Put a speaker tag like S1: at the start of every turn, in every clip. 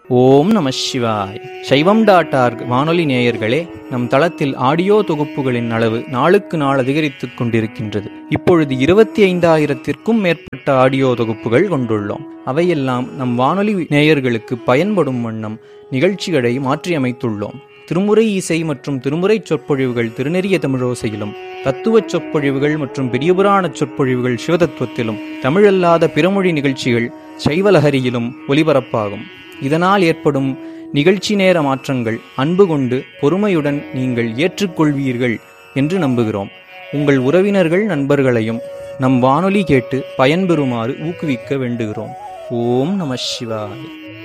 S1: ஓம் நம சிவாய் சைவம் டாட் ஆர்க் வானொலி நேயர்களே நம் தளத்தில் ஆடியோ தொகுப்புகளின் அளவு நாளுக்கு நாள் அதிகரித்துக் கொண்டிருக்கின்றது இப்பொழுது இருபத்தி ஐந்தாயிரத்திற்கும் மேற்பட்ட ஆடியோ தொகுப்புகள் கொண்டுள்ளோம் அவையெல்லாம் நம் வானொலி நேயர்களுக்கு பயன்படும் வண்ணம் நிகழ்ச்சிகளை மாற்றியமைத்துள்ளோம் திருமுறை இசை மற்றும் திருமுறை சொற்பொழிவுகள் திருநெறிய தமிழோசையிலும் தத்துவச் சொற்பொழிவுகள் மற்றும் பெரியபுராண சொற்பொழிவுகள் சிவதத்துவத்திலும் தமிழல்லாத பிறமொழி நிகழ்ச்சிகள் சைவலஹரியிலும் ஒலிபரப்பாகும் இதனால் ஏற்படும் நிகழ்ச்சி நேர மாற்றங்கள் அன்பு கொண்டு பொறுமையுடன் நீங்கள் ஏற்றுக்கொள்வீர்கள் என்று நம்புகிறோம் உங்கள் உறவினர்கள் நண்பர்களையும் நம் வானொலி கேட்டு பயன்பெறுமாறு ஊக்குவிக்க வேண்டுகிறோம் ஓம் நம சிவாய்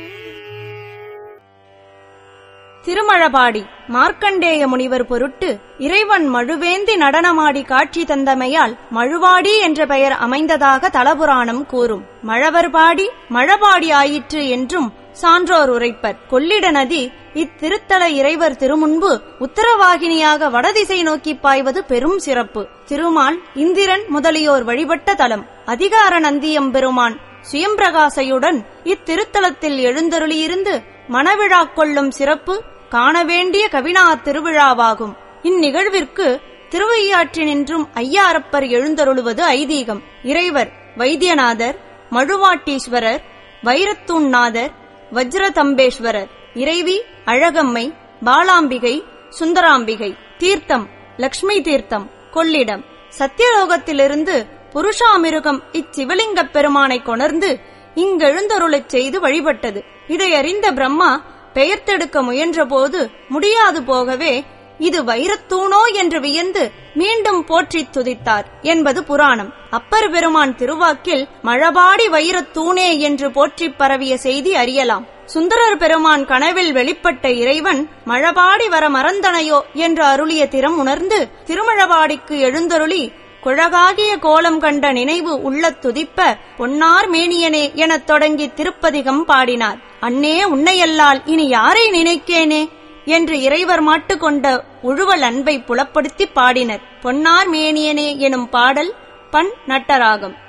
S2: திருமழபாடி மார்க்கண்டேய முனிவர் பொருட்டு இறைவன் மழுவேந்தி நடனமாடி காட்சி தந்தமையால் மழுவாடி என்ற பெயர் அமைந்ததாக தலபுராணம் கூறும் மழவர்பாடி மழபாடி ஆயிற்று என்றும் சான்றோர் உரைப்பர் கொள்ளிட நதி இத்திருத்தல இறைவர் திருமுன்பு உத்தரவாகினியாக வடதிசை நோக்கி பாய்வது பெரும் சிறப்பு திருமால் இந்திரன் முதலியோர் வழிபட்ட தலம் அதிகார நந்தியம் பெருமான் சுயம்பிரகாசையுடன் இத்திருத்தலத்தில் எழுந்தருளியிருந்து மணவிழா கொள்ளும் சிறப்பு காண வேண்டிய கவினா திருவிழாவாகும் இந்நிகழ்விற்கு திருவையாற்றினின்றும் ஐயாரப்பர் எழுந்தருளுவது ஐதீகம் இறைவர் வைத்தியநாதர் மழுவாட்டீஸ்வரர் வைரத்தூண்நாதர் வஜ்ரதம்பேஸ்வரர் இறைவி அழகம்மை பாலாம்பிகை சுந்தராம்பிகை தீர்த்தம் லக்ஷ்மி தீர்த்தம் கொள்ளிடம் சத்தியலோகத்திலிருந்து புருஷாமிருகம் இச்சிவலிங்கப் பெருமானை கொணர்ந்து இங்கெழுந்தருளச் செய்து வழிபட்டது இதை அறிந்த பிரம்மா பெயர்த்தெடுக்க முயன்றபோது முடியாது போகவே இது வைரத்தூணோ என்று வியந்து மீண்டும் போற்றித் துதித்தார் என்பது புராணம் அப்பர் பெருமான் திருவாக்கில் மழபாடி வைரத்தூணே என்று போற்றிப் பரவிய செய்தி அறியலாம் சுந்தரர் பெருமான் கனவில் வெளிப்பட்ட இறைவன் மழபாடி வர மறந்தனையோ என்று அருளிய திறம் உணர்ந்து திருமழபாடிக்கு எழுந்தருளி குழகாகிய கோலம் கண்ட நினைவு உள்ளத் துதிப்ப பொன்னார் மேனியனே எனத் தொடங்கி திருப்பதிகம் பாடினார் அன்னே உன்னையல்லால் இனி யாரை நினைக்கேனே என்று இறைவர் மாட்டு கொண்ட உழுவல் அன்பை புலப்படுத்தி பாடினர் பொன்னார் மேனியனே எனும் பாடல் பண் நட்டராகம்